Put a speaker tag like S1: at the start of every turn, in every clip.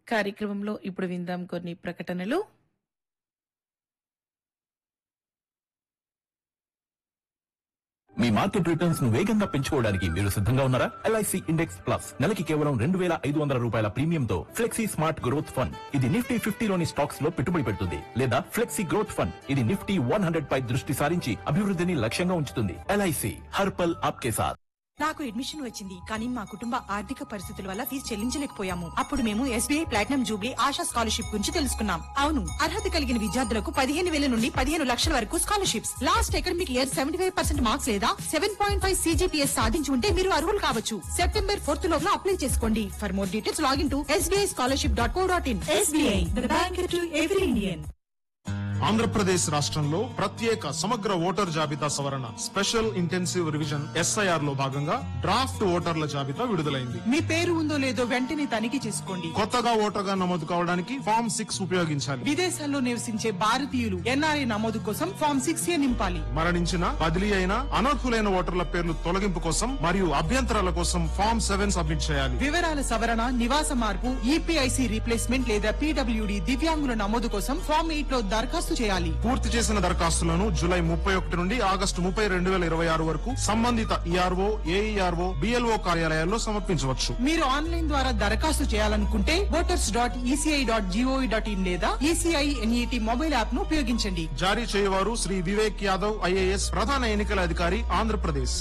S1: కార్యక్రమంలో ఇప్పుడు విందాం కొన్ని ప్రకటనలు
S2: మీ మార్కెట్ రిటర్న్స్ ను వేగంగా పెంచుకోవడానికి మీరు సిద్ధంగా ఉన్నారా ఎల్ఐసి ఇండెక్స్ ప్లస్ నెలకి కేవలం రెండు వేల ఐదు వందల రూపాయల ప్రీమియంతో ఫ్లెక్సీ స్మార్ట్ గ్రోత్ ఫండ్ ఇది నిఫ్టీ ఫిఫ్టీలోని స్టాక్స్ లో పెట్టుబడి పెడుతుంది లేదా ఫ్లెక్సీ గ్రోత్ ఫండ్ ఇది నిఫ్టీ వన్ హండ్రెడ్ పై దృష్టి సారించి అభివృద్ధిని లక్ష్యంగా ఉంచుతుంది ఎల్ఐసి హర్పల్ ఆప్కే సాత్
S3: నాకు అడ్మిషన్ వచ్చింది కానీ మా కుటుంబ ఆర్థిక పరిస్థితుల వల్ల ఫీజు చెల్లించలేకపోయాము అప్పుడు మేము SBI platinum jubilee Asha scholarship గురించి తెలుసుకున్నాం అవును అర్హత కలిగిన విద్యార్థులకు పదిహేను వేల నుండి పదిహేను లక్షల వరకు scholarships last academic year seventy five percent marks లేదా సెవెన్ పాయింట్ ఫైవ్ సీజీపీఎస్ సాధించి ఉంటే మీరు అర్హులు కావచ్చు సెప్టెంబర్ ఫోర్త్ లోపల అప్లై చేసుకోండి for more details login to SBI scholarship dot co dot in SBI bank to every Indian
S4: Andhra Pradesh రాష్ట్రంలో ప్రత్యేక సమగ్ర ఓటర్ జాబితా సవరణ స్పెషల్ ఇంటెన్సివ్ రివిజన్ ఎస్ఐఆర్ లో భాగంగా డ్రాఫ్ట్ ఓటర్ల జాబితా విడుదలైంది
S3: మీ పేరు ఉందో లేదో వెంటనే తనిఖీ చేసుకోండి
S4: కొత్తగా ఓటర్గా నమోదు కావడానికి ఫామ్ సిక్స్ ఉపయోగించాలి
S3: విదేశాల్లో నివసించే భారతీయులు ఎన్ఆర్ఐ నమోదు కోసం ఫామ్ సిక్స్ ఏ నింపాలి
S4: మరణించిన బదిలీ అయిన అనర్హులైన ఓటర్ల పేర్లు తొలగింపు కోసం మరియు అభ్యంతరాల కోసం ఫామ్ సెవెన్ సబ్మిట్ చేయాలి
S3: వివరాల సవరణ నివాస మార్పు ఈపీఐసి రీప్లేస్మెంట్ లేదా పీడబ్ల్యూడి దివ్యాంగుల నమోదు కోసం ఫామ్ ఎయిట్ లో దరఖాస్తు చేయాలి
S4: పూర్తి చేసిన దరఖాస్తులను జూలై ముప్పై ఒకటి నుండి ఆగస్టు ముప్పై రెండు వేల ఇరవై ఆరు వరకు సంబంధిత ఈఆర్ఓ ఏఈఆర్ఓ బిఎల్ఓ కార్యాలయాల్లో సమర్పించవచ్చు
S3: మీరు ఆన్లైన్ ద్వారా దరఖాస్తు చేయాలనుకుంటే voters dot ECI dot gov dot in లేదా ఈసీఐ ఎన్ఈటి మొబైల్ యాప్ ను ఉపయోగించండి
S4: జారీ చేయవారు శ్రీ వివేక్ యాదవ్ ఐఏఎస్ ప్రధాన ఎన్నికల అధికారి ఆంధ్రప్రదేశ్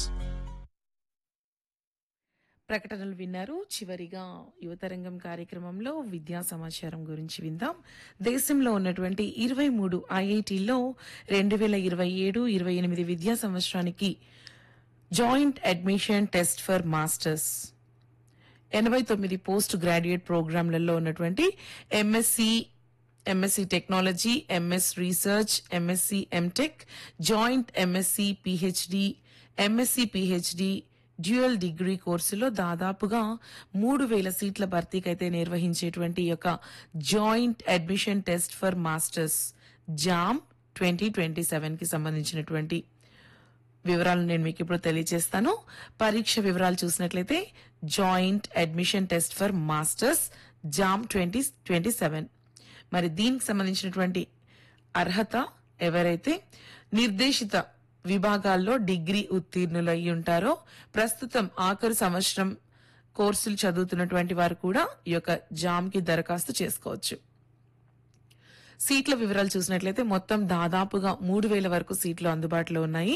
S1: ప్రకటనలు విన్నారు చివరిగా యువతరంగం కార్యక్రమంలో విద్యా సమాచారం గురించి విందాం దేశంలో ఉన్నటువంటి ఇరవై మూడు ఐఐటీల్లో రెండు వేల ఇరవై ఏడు ఇరవై ఎనిమిది విద్యా సంవత్సరానికి joint admission test for masters ఎనభై తొమ్మిది పోస్ట్ గ్రాడ్యుయేట్ ప్రోగ్రాంలలో ఉన్నటువంటి MSc MSc technology MS research MSc MTech joint MSc PhD MSc PhD dual degree కోర్సులో దాదాపుగా మూడు వేల సీట్ల భర్తీకైతే నిర్వహించేటువంటి ఈ యొక్క joint admission test for masters JAM twenty twenty seven కి సంబంధించినటువంటి వివరాలు నేను మీకు ఇప్పుడు తెలియజేస్తాను పరీక్ష వివరాలు చూసినట్లయితే joint admission test for masters JAM twenty twenty seven మరి దీనికి సంబంధించినటువంటి అర్హత ఎవరైతే నిర్దేశిత విభాగాల్లో డిగ్రీ ఉత్తీర్ణులు అయి ఉంటారో ప్రస్తుతం ఆఖరు సంవత్సరం కోర్సులు చదువుతున్నటువంటి వారు కూడా ఈ యొక్క జామ్ కి దరఖాస్తు చేసుకోవచ్చు సీట్ల వివరాలు చూసినట్లయితే మొత్తం దాదాపుగా మూడు వేల వరకు సీట్లు అందుబాటులో ఉన్నాయి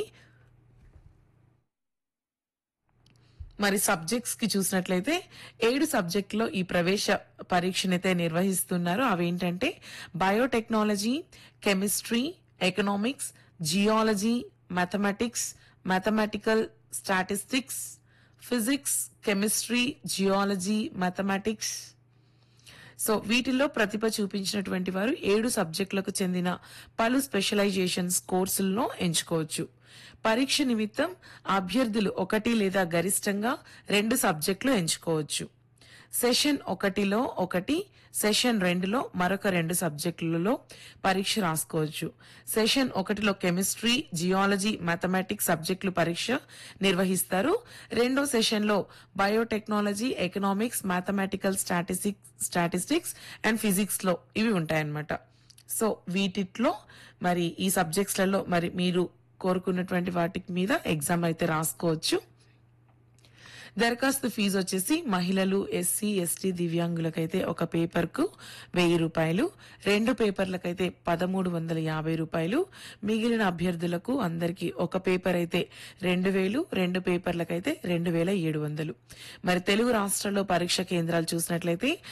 S1: మరి సబ్జెక్ట్స్ కి చూసినట్లయితే ఏడు సబ్జెక్టులో ఈ ప్రవేశ పరీక్షనైతే నిర్వహిస్తున్నారు అవేంటంటే biotechnology chemistry economics geology mathematics mathematical statistics physics chemistry geology mathematics so వీటిల్లో ప్రతిభ చూపించినటువంటి వారు ఏడు సబ్జెక్టులకు చెందిన పలు స్పెషలైజేషన్స్ కోర్సులను ఎంచుకోవచ్చు పరీక్ష నిమిత్తం అభ్యర్థులు ఒకటి లేదా గరిష్టంగా రెండు సబ్జెక్టులు ఎంచుకోవచ్చు సెషన్ ఒకటిలో ఒకటి సెషన్ రెండులో మరొక రెండు సబ్జెక్టులలో పరీక్ష రాసుకోవచ్చు సెషన్ ఒకటిలో కెమిస్ట్రీ జియాలజీ మ్యాథమెటిక్స్ సబ్జెక్టులు పరీక్ష నిర్వహిస్తారు రెండో సెషన్లో biotechnology economics mathematical statistics statistics and physics లో ఇవి ఉంటాయన్నమాట సో వీటిట్లో మరి ఈ సబ్జెక్ట్స్లలో మరి మీరు కోరుకున్నటువంటి వాటి మీద ఎగ్జామ్ అయితే రాసుకోవచ్చు దరఖాస్తు ఫీజు వచ్చేసి మహిళలు ఎస్సీ ఎస్టీ దివ్యాంగులకైతే ఒక పేపర్ కు వెయ్యి రూపాయలు రెండు పేపర్లకైతే పదమూడు వందల యాభై రూపాయలు మిగిలిన అభ్యర్థులకు అందరికి ఒక పేపర్ అయితే రెండు వేలు రెండు పేపర్లకైతే రెండు వేల ఏడు వందలు మరి తెలుగు రాష్ట్రాల్లో పరీక్ష కేంద్రాలు చూసినట్లయితే